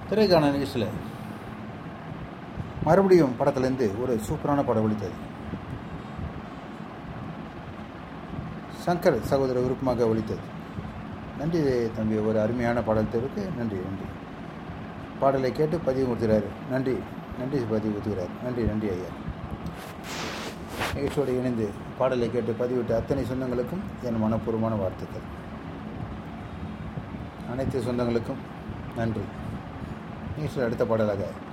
திரைக்கான நிகழ்ச்சியில் மறுபடியும் படத்துலேருந்து ஒரு சூப்பரான படம் ஒழித்தது சங்கர் சகோதர விருப்பமாக ஒழித்தது நன்றி தம்பி ஒரு அருமையான பாடத்திற்கு நன்றி நன்றி பாடலை கேட்டு பதிவு கொடுத்துறாரு நன்றி நன்றி பதிவு கொடுத்துக்கிறார் நன்றி நன்றி ஐயா நிகழ்ச்சியோடு இணைந்து பாடலை கேட்டு பதிவிட்ட அத்தனை சொந்தங்களுக்கும் என் மனப்பூர்வமான வாழ்த்துக்கள் அனைத்து சொந்தங்களுக்கும் நன்றி நிகழ்ச்சியில் அடுத்த பாடலாக